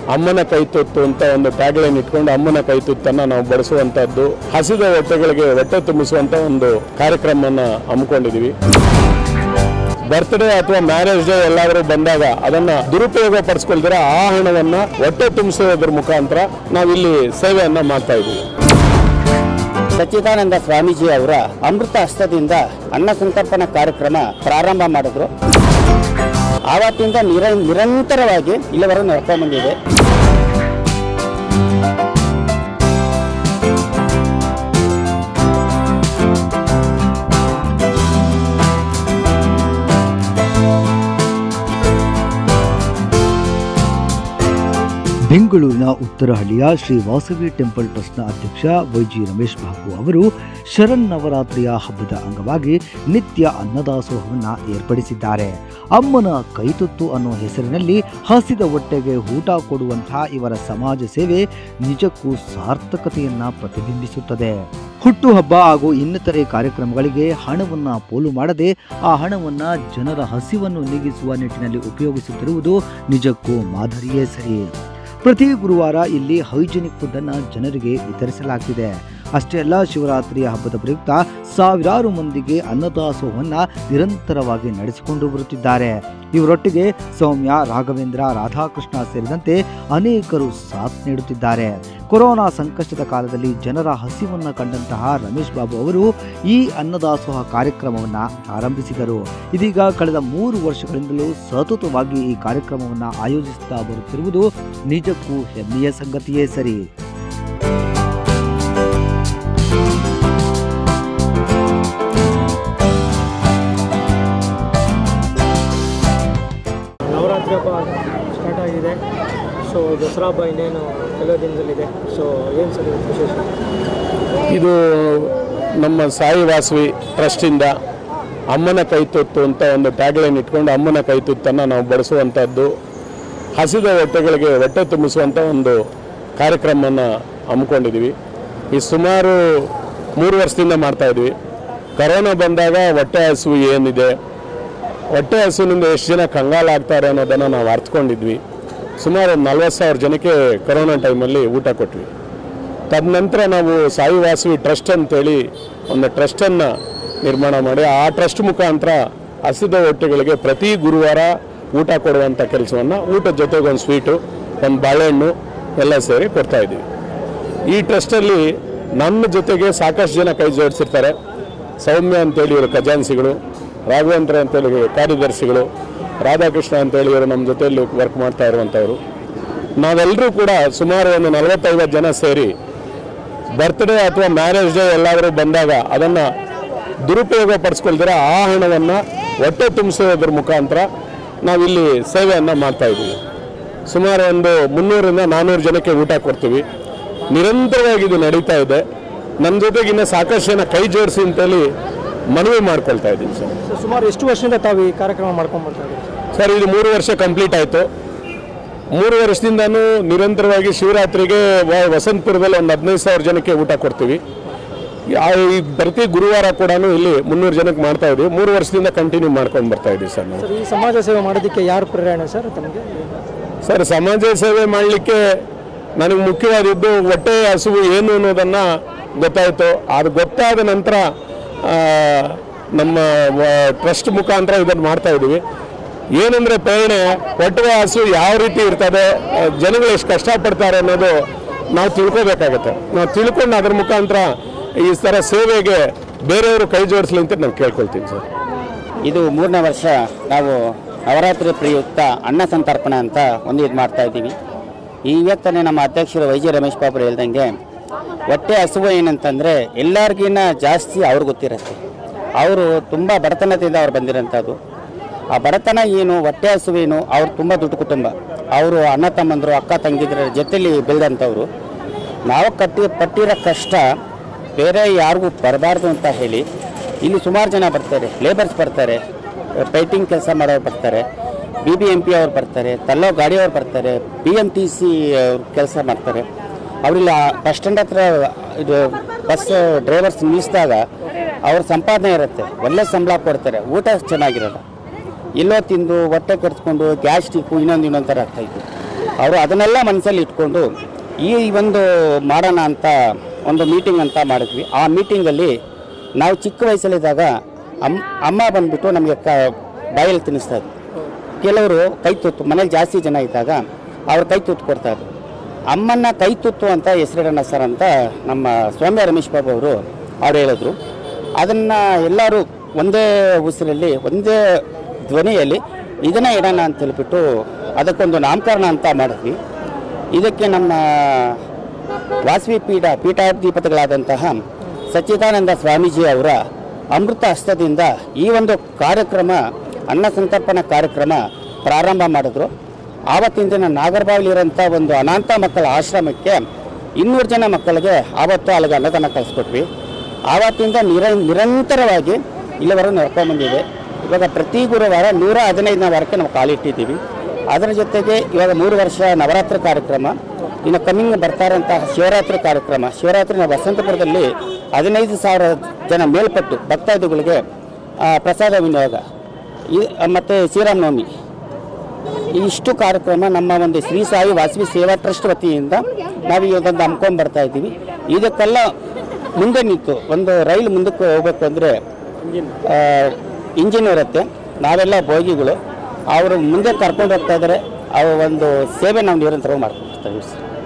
ಅಮ್ಮನ ಕೈ ತುತ್ತು ಅಂತ ಒಂದು ಟ್ಯಾಗ್ಲೈನ್ ಇಟ್ಕೊಂಡು ಅಮ್ಮನ ಕೈ ತುತ್ತನ್ನು ನಾವು ಬಳಸುವಂತದ್ದು ಹಸಿದ ಹೊಟ್ಟೆಗಳಿಗೆ ಹೊಟ್ಟೆ ತುಂಬಿಸುವಂತ ಒಂದು ಕಾರ್ಯಕ್ರಮವನ್ನು ಹಮ್ಮಿಕೊಂಡಿದೀವಿ ಬರ್ತ್ಡೇ ಅಥವಾ ಮ್ಯಾರೇಜ್ ಡೇ ಎಲ್ಲಾದರೂ ಬಂದಾಗ ಅದನ್ನ ದುರುಪಯೋಗ ಪಡಿಸ್ಕೊಳ್ದಿರ ಆ ಹಣವನ್ನ ಹೊಟ್ಟೆ ತುಂಬಿಸೋದ್ರ ಮುಖಾಂತರ ನಾವಿಲ್ಲಿ ಸೇವೆಯನ್ನ ಮಾಡ್ತಾ ಇದ್ದೀವಿ ಸಚ್ಚಿದಾನಂದ ಸ್ವಾಮೀಜಿ ಅವರ ಅಮೃತ ಹಸ್ತದಿಂದ ಅನ್ನ ಸಂತರ್ಪಣಾ ಕಾರ್ಯಕ್ರಮ ಪ್ರಾರಂಭ ಮಾಡಿದ್ರು ಆವತ್ತಿಂದ ನಿರ ನಿರಂತರವಾಗಿ ಇಲ್ಲಿವರೆಗೂ ನಡ್ಕೊಂಡ್ ಬಂದಿದೆ ಬೆಂಗಳೂರಿನ ಉತ್ತರಹಳ್ಳಿಯ ಶ್ರೀ ವಾಸವಿ ಟೆಂಪಲ್ ಟ್ರಸ್ಟ್ನ ಅಧ್ಯಕ್ಷ ವೈಜಿ ರಮೇಶ್ ಬಾಬು ಅವರು ಶರನ್ ನವರಾತ್ರಿಯ ಹಬ್ಬದ ಅಂಗವಾಗಿ ನಿತ್ಯ ಅನ್ನದಾಸೋಹವನ್ನು ಏರ್ಪಡಿಸಿದ್ದಾರೆ ಅಮ್ಮನ ಕೈತುತ್ತು ಅನ್ನೋ ಹೆಸರಿನಲ್ಲಿ ಹಸಿದ ಹೊಟ್ಟೆಗೆ ಊಟ ಕೊಡುವಂತಹ ಇವರ ಸಮಾಜ ಸೇವೆ ನಿಜಕ್ಕೂ ಸಾರ್ಥಕತೆಯನ್ನ ಪ್ರತಿಬಿಂಬಿಸುತ್ತದೆ ಹುಟ್ಟುಹಬ್ಬ ಹಾಗೂ ಇನ್ನಿತರೆ ಕಾರ್ಯಕ್ರಮಗಳಿಗೆ ಹಣವನ್ನ ಪೋಲು ಮಾಡದೆ ಆ ಹಣವನ್ನ ಜನರ ಹಸಿವನ್ನು ನೀಗಿಸುವ ನಿಟ್ಟಿನಲ್ಲಿ ಉಪಯೋಗಿಸುತ್ತಿರುವುದು ನಿಜಕ್ಕೂ ಮಾದರಿಯೇ ಸರಿ ಪ್ರತಿ ಗುರುವಾರ ಇಲ್ಲಿ ಹೈಜಿನಿಕ್ ಫುಡ್ ಅನ್ನ ಜನರಿಗೆ ವಿತರಿಸಲಾಗ್ತಿದೆ ಅಷ್ಟೇ ಅಲ್ಲ ಶಿವರಾತ್ರಿಯ ಹಬ್ಬದ ಪ್ರಯುಕ್ತ ಸಾವಿರಾರು ಮಂದಿಗೆ ಅನ್ನದಾಸೋಹವನ್ನ ನಿರಂತರವಾಗಿ ನಡೆಸಿಕೊಂಡು ಬರುತ್ತಿದ್ದಾರೆ ಇವರೊಟ್ಟಿಗೆ ಸೌಮ್ಯ ರಾಘವೇಂದ್ರ ರಾಧಾಕೃಷ್ಣ ಸೇರಿದಂತೆ ಅನೇಕರು ಸಾಥ್ ನೀಡುತ್ತಿದ್ದಾರೆ ಕೊರೋನಾ ಸಂಕಷ್ಟದ ಕಾಲದಲ್ಲಿ ಜನರ ಹಸಿವನ್ನ ಕಂಡಂತಹ ರಮೇಶ್ ಬಾಬು ಅವರು ಈ ಅನ್ನದಾಸೋಹ ಕಾರ್ಯಕ್ರಮವನ್ನ ಆರಂಭಿಸಿದರು ಇದೀಗ ಕಳೆದ ಮೂರು ವರ್ಷಗಳಿಂದಲೂ ಸತತವಾಗಿ ಈ ಕಾರ್ಯಕ್ರಮವನ್ನ ಆಯೋಜಿಸುತ್ತಾ ಬರುತ್ತಿರುವುದು ನಿಜಕ್ಕೂ ಹೆಮ್ಮೆಯ ಸಂಗತಿಯೇ ಸರಿ ನವರಾತ್ರಿ ಹಬ್ಬ ಸ್ಟಾರ್ಟ್ ಆಗಿದೆ ಸೊ ದಸರಾ ಹಬ್ಬ ಇನ್ನೇನು ಕೆಲವು ದಿನದಲ್ಲಿದೆ ಸೊ ಏನು ಸರ್ ಇವತ್ತು ವಿಶೇಷ ಇದು ನಮ್ಮ ಸಾಯಿ ವಾಸವಿ ಟ್ರಸ್ಟಿಂದ ಅಮ್ಮನ ಕೈ ತುತ್ತು ಅಂತ ಒಂದು ಟ್ಯಾಗ್ಲೈನ್ ಇಟ್ಕೊಂಡು ಅಮ್ಮನ ಕೈ ತುತ್ತನ್ನು ನಾವು ಬಳಸುವಂಥದ್ದು ಹಸಿದ ಹೊಟ್ಟೆಗಳಿಗೆ ಹೊಟ್ಟೆ ತುಂಬಿಸುವಂಥ ಒಂದು ಕಾರ್ಯಕ್ರಮವನ್ನು ಹಮ್ಮಿಕೊಂಡಿದ್ದೀವಿ ಈ ಸುಮಾರು ಮೂರು ವರ್ಷದಿಂದ ಮಾಡ್ತಾ ಇದ್ವಿ ಕರೋನಾ ಬಂದಾಗ ಹೊಟ್ಟೆ ಹಸಿವು ಏನಿದೆ ಹೊಟ್ಟೆ ಹಸುವಿನಿಂದ ಎಷ್ಟು ಜನ ಕಂಗಾಲಾಗ್ತಾರೆ ಅನ್ನೋದನ್ನು ನಾವು ಅರ್ಥಕೊಂಡಿದ್ವಿ ಸುಮಾರು ಒಂದು ನಲ್ವತ್ತು ಸಾವಿರ ಜನಕ್ಕೆ ಕರೋನಾ ಟೈಮಲ್ಲಿ ಊಟ ಕೊಟ್ವಿ ತದನಂತರ ನಾವು ಸಾಯಿ ವಾಸವಿ ಟ್ರಸ್ಟ್ ಅಂತೇಳಿ ಒಂದು ಟ್ರಸ್ಟನ್ನು ನಿರ್ಮಾಣ ಮಾಡಿ ಆ ಟ್ರಸ್ಟ್ ಮುಖಾಂತರ ಹಸಿದ ಹೊಟ್ಟೆಗಳಿಗೆ ಪ್ರತಿ ಗುರುವಾರ ಊಟ ಕೊಡುವಂಥ ಕೆಲಸವನ್ನು ಊಟದ ಜೊತೆಗೆ ಒಂದು ಸ್ವೀಟು ಒಂದು ಬಾಳೆಹಣ್ಣು ಎಲ್ಲ ಸೇರಿ ಕೊಡ್ತಾ ಇದ್ದೀವಿ ಈ ಟ್ರಸ್ಟಲ್ಲಿ ನನ್ನ ಜೊತೆಗೆ ಸಾಕಷ್ಟು ಜನ ಕೈ ಜೋಡಿಸಿರ್ತಾರೆ ಸೌಮ್ಯ ಅಂತೇಳಿ ಇವರು ಖಜಾನ್ಸಿಗಳು ರಾಘವೇಂದ್ರ ಅಂತೇಳಿ ಕಾರ್ಯದರ್ಶಿಗಳು ರಾಧಾಕೃಷ್ಣ ಅಂತೇಳಿ ಇವರು ನಮ್ಮ ಜೊತೆಯಲ್ಲಿ ವರ್ಕ್ ಮಾಡ್ತಾ ಇರುವಂಥವ್ರು ನಾವೆಲ್ಲರೂ ಕೂಡ ಸುಮಾರು ಒಂದು ನಲವತ್ತೈವತ್ತು ಜನ ಸೇರಿ ಬರ್ತ್ಡೇ ಅಥವಾ ಮ್ಯಾರೇಜ್ ಡೇ ಎಲ್ಲಾದರೂ ಬಂದಾಗ ಅದನ್ನು ದುರುಪಯೋಗ ಪಡಿಸ್ಕೊಳ್ದಿರ ಆ ಹಣವನ್ನು ಹೊಟ್ಟೆ ತುಂಬಿಸೋದ್ರ ಮುಖಾಂತರ ನಾವಿಲ್ಲಿ ಸೇವೆಯನ್ನು ಮಾಡ್ತಾ ಇದ್ದೀವಿ ಸುಮಾರು ಒಂದು ಮುನ್ನೂರಿಂದ ನಾನ್ನೂರು ಜನಕ್ಕೆ ಊಟ ಕೊಡ್ತೀವಿ ನಿರಂತರವಾಗಿ ಇದು ನಡೀತಾ ಇದೆ ನನ್ನ ಜೊತೆಗೆ ಇನ್ನೂ ಸಾಕಷ್ಟು ಜನ ಕೈ ಜೋಡಿಸಿ ಅಂತೇಳಿ ಮನವಿ ಮಾಡ್ಕೊಳ್ತಾ ಇದ್ದೀನಿ ಸರ್ ಸೊ ಸುಮಾರು ಎಷ್ಟು ವರ್ಷದಿಂದ ತಾವು ಈ ಕಾರ್ಯಕ್ರಮ ಮಾಡ್ಕೊಂಡು ಬರ್ತಾ ಇದ್ದೀರಿ ಸರ್ ಇದು ಮೂರು ವರ್ಷ ಕಂಪ್ಲೀಟ್ ಆಯಿತು ಮೂರು ವರ್ಷದಿಂದನೂ ನಿರಂತರವಾಗಿ ಶಿವರಾತ್ರಿಗೆ ವ- ವಸಂತಪುರದಲ್ಲಿ ಒಂದು ಹದಿನೈದು ಸಾವಿರ ಜನಕ್ಕೆ ಊಟ ಕೊಡ್ತೀವಿ ಆ- ಈ ಪ್ರತಿ ಗುರುವಾರ ಕೂಡ ಇಲ್ಲಿ ಮುನ್ನೂರು ಜನಕ್ಕೆ ಮಾಡ್ತಾ ಇದ್ದೀವಿ ಮೂರು ವರ್ಷದಿಂದ ಕಂಟಿನ್ಯೂ ಮಾಡ್ಕೊಂಡು ಬರ್ತಾ ಇದ್ದೀವಿ ಸರ್ ನಾವು ಸರ್ ಈ ಸಮಾಜ ಸೇವೆ ಮಾಡೋದಕ್ಕೆ ಯಾರು ಪ್ರೇರಣೆ ಸರ್ ತಮಗೆ ಸರ್ ಸಮಾಜ ಸೇವೆ ಮಾಡಲಿಕ್ಕೆ ನನಗೆ ಮುಖ್ಯವಾದದ್ದು ಹೊಟ್ಟೆ ಹಸುವು ಏನು ಅನ್ನೋದನ್ನು ಗೊತ್ತಾಯಿತು ಅದು ಗೊತ್ತಾದ ನಂತರ ಆ, ನಮ್ಮ ಟ್ರಸ್ಟ್ ಮುಖಾಂತರ ಇದನ್ನು ಮಾಡ್ತಾ ಇದ್ದೀವಿ ಏನಂದರೆ ಪ್ರೇರಣೆ ಹೊಟ್ಟೆ ಹಸು ಯಾವ ರೀತಿ ಇರ್ತದೆ ಆ, ಜನಗಳು ಎಷ್ಟು ಕಷ್ಟಪಡ್ತಾರೆ ಅನ್ನೋದು ನಾವು ತಿಳ್ಕೊಬೇಕಾಗತ್ತೆ ನಾವು ತಿಳ್ಕೊಂಡು ಅದ್ರ ಮುಖಾಂತರ ಈ ಥರ ಸೇವೆಗೆ ಬೇರೆಯವರು ಕೈ ಜೋಡಿಸ್ಲಿ ಅಂತ ನಾನು ಕೇಳ್ಕೊಳ್ತೀನಿ ಸರ್ ಇದು ಮೂರನೇ ವರ್ಷ ನಾವು ನವರಾತ್ರಿ ಪ್ರಯುಕ್ತ ಅನ್ನ ಸಂತರ್ಪಣೆ ಅಂತ ಒಂದು ಇದು ಮಾಡ್ತಾ ಇದ್ದೀವಿ ಇವತ್ತನೇ ನಮ್ಮ ಅಧ್ಯಕ್ಷರು ವೈ ಜಿ ರಮೇಶ್ ಬಾಬು ಹೇಳ್ದಂಗೆ ಹೊಟ್ಟೆ ಹಸುವು ಏನಂತಂದರೆ ಎಲ್ಲರಿಗಿನ್ನ ಜಾಸ್ತಿ ಅವ್ರಿಗೆ ಗೊತ್ತಿರುತ್ತೆ ಅವರು ತುಂಬ ಬಡತನದಿಂದ ಅವ್ರು ಬಂದಿರೋಂಥದ್ದು ಆ ಬಡತನ ಏನು ಹೊಟ್ಟೆ ಹಸುವೇನು ಅವ್ರು ತುಂಬ ದುಡ್ಡು ಕುಟುಂಬ ಅವರು ಅಣ್ಣ ತಮ್ಮಂದರು ಅಕ್ಕ ತಂಗಿದ್ರ ಜೊತೆಲಿ ಬೆಳೆದಂಥವ್ರು ನಾವು ಕಟ್ಟಿ ಪಟ್ಟಿರೋ ಕಷ್ಟ ಬೇರೆ ಯಾರಿಗೂ ಬರಬಾರ್ದು ಅಂತ ಹೇಳಿ ಇಲ್ಲಿ ಸುಮಾರು ಜನ ಬರ್ತಾರೆ ಲೇಬರ್ಸ್ ಬರ್ತಾರೆ ಪೇಂಟಿಂಗ್ ಕೆಲಸ ಮಾಡೋರು ಬರ್ತಾರೆ ಬಿ ಬಿ ಎಂ ಪಿ ಅವ್ರು ಬರ್ತಾರೆ ತಲ್ಲೋ ಗಾಡಿಯವ್ರು ಬರ್ತಾರೆ ಬಿ ಎಮ್ ಟಿ ಸಿ ಕೆಲಸ ಮಾಡ್ತಾರೆ ಅವರಿಲ್ಲ ಬಸ್ ಸ್ಟ್ಯಾಂಡ್ ಹತ್ರ ಇದು ಬಸ್ ಡ್ರೈವರ್ಸ್ ನಿಲ್ಲಿಸಿದಾಗ ಅವ್ರ ಸಂಪಾದನೆ ಇರುತ್ತೆ ಒಳ್ಳೆ ಸಂಬಳ ಕೊಡ್ತಾರೆ ಊಟ ಚೆನ್ನಾಗಿರಲ್ಲ ಎಲ್ಲೋ ತಿಂದು ಹೊಟ್ಟೆ ಕೆಡಿಸ್ಕೊಂಡು ಗ್ಯಾಸ್ಟಿಕ್ಕು ಇನ್ನೊಂದು ಇನ್ನೊಂದು ಥರ ಆಗ್ತಾಯಿತ್ತು ಅವರು ಅದನ್ನೆಲ್ಲ ಮನಸ್ಸಲ್ಲಿ ಇಟ್ಕೊಂಡು ಈ ಒಂದು ಮಾಡೋಣ ಅಂತ ಒಂದು ಮೀಟಿಂಗ್ ಅಂತ ಮಾಡಿದ್ವಿ ಆ ಮೀಟಿಂಗಲ್ಲಿ ನಾವು ಚಿಕ್ಕ ವಯಸ್ಸಲ್ಲಿದ್ದಾಗ ಅಮ್ಮ ಅಮ್ಮ ಬಂದ್ಬಿಟ್ಟು ನಮಗೆ ಕ ಬಾಯಲ್ಲಿ ತಿನ್ನಿಸ್ತಾ ಇದ್ರು ಕೆಲವರು ಕೈ ತುತ್ತು ಮನೇಲಿ ಜಾಸ್ತಿ ಜನ ಇದ್ದಾಗ ಅವ್ರು ಕೈ ತುತ್ತು ಕೊಡ್ತಾ ಇದ್ರು ಅಮ್ಮನ್ನ ಕೈ ತುತ್ತು ಅಂತ ಹೆಸರಿಡೋಣ ಸರ್ ಅಂತ ನಮ್ಮ ಸ್ವಾಮಿ ರಮೇಶ್ ಬಾಬು ಅವರು ಅವ್ರು ಹೇಳಿದ್ರು ಅದನ್ನು ಎಲ್ಲರೂ ಒಂದೇ ಉಸಿರಲ್ಲಿ ಒಂದೇ ಧ್ವನಿಯಲ್ಲಿ ಇದನ್ನೇ ಇಡೋಣ ಅಂತ ಹೇಳ್ಬಿಟ್ಟು ಅದಕ್ಕೊಂದು ನಾಮಕರಣ ಅಂತ ಮಾಡಿದ್ವಿ ಇದಕ್ಕೆ ನಮ್ಮ ವಾಸವಿ ಪೀಠ ಪೀಠಾಧಿಪತಿಗಳಾದಂತಹ ಸಚ್ಚಿದಾನಂದ ಸ್ವಾಮೀಜಿ ಅವರ ಅಮೃತ ಹಸ್ತದಿಂದ ಈ ಒಂದು ಕಾರ್ಯಕ್ರಮ ಅನ್ನ ಸಂತರ್ಪಣಾ ಕಾರ್ಯಕ್ರಮ ಪ್ರಾರಂಭ ಮಾಡಿದ್ರು ಆವತ್ತಿನ ದಿನ ನಾಗರಬಾವಿಲಿರೋಂಥ ಒಂದು ಅನಾಥ ಮಕ್ಕಳ ಆಶ್ರಮಕ್ಕೆ ಇನ್ನೂರು ಜನ ಮಕ್ಕಳಿಗೆ ಆವತ್ತು ಅಲ್ಲಿಗೆ ಅನ್ನದಾನ ಕಳಿಸ್ಕೊಟ್ವಿ ಆವತ್ತಿಂದ ನಿರ ನಿರಂತರವಾಗಿ ಇಲ್ಲಿವರೆಗೂ ನಡ್ಕೊಂಡ್ಬಂದಿದೆ ಇವಾಗ ಪ್ರತಿ ಗುರುವಾರ ನೂರ ಹದಿನೈದನೇ ವಾರಕ್ಕೆ ನಾವು ಕಾಲಿಟ್ಟಿದ್ದೀವಿ ಅದರ ಜೊತೆಗೆ ಇವಾಗ ಮೂರು ವರ್ಷ ನವರಾತ್ರಿ ಕಾರ್ಯಕ್ರಮ ಇನ್ನು ಕಮ್ಮಿಂಗ್ ಬರ್ತಾ ಇರೋಂತಹ ಶಿವರಾತ್ರಿ ಕಾರ್ಯಕ್ರಮ ಶಿವರಾತ್ರಿ ನಾವು ವಸಂತಪುರದಲ್ಲಿ ಹದಿನೈದು ಸಾವಿರ ಜನ ಮೇಲ್ಪಟ್ಟು ಭಕ್ತಾದಿಗಳಿಗೆ ಆ, ಪ್ರಸಾದ ವಿನಿಯೋಗ ಈ ಮತ್ತು ಶ್ರೀರಾಮನವಮಿ ಇಷ್ಟು ಕಾರ್ಯಕ್ರಮ ನಮ್ಮ ಒಂದು ಶ್ರೀ ಸಾಯಿ ವಾಸವಿ ಸೇವಾ ಟ್ರಸ್ಟ್ ವತಿಯಿಂದ ನಾವು ಇವತ್ತೊಂದು ಹಮ್ಕೊಂಡು ಬರ್ತಾ ಇದ್ದೀವಿ ಇದಕ್ಕೆಲ್ಲ ಮುಂದೆ ನಿಂತು ಒಂದು ರೈಲು ಮುಂದಕ್ಕೆ ಹೋಗ್ಬೇಕು ಅಂದರೆ ಇಂಜಿನ್ ಇರುತ್ತೆ ನಾವೆಲ್ಲ ಬೋಗಿಗಳು ಅವರು ಮುಂದೆ ಕರ್ಕೊಂಡು ಹೋಗ್ತಾ ಇದ್ದಾರೆ ಅವ್ರ ಒಂದು ಸೇವೆ ನಾವು ನಿರಂತರವಾಗಿ ಮಾಡ್ಕೊಂಡು ಬರ್ತಾ ಇದ್ದೀವಿ ಸರ್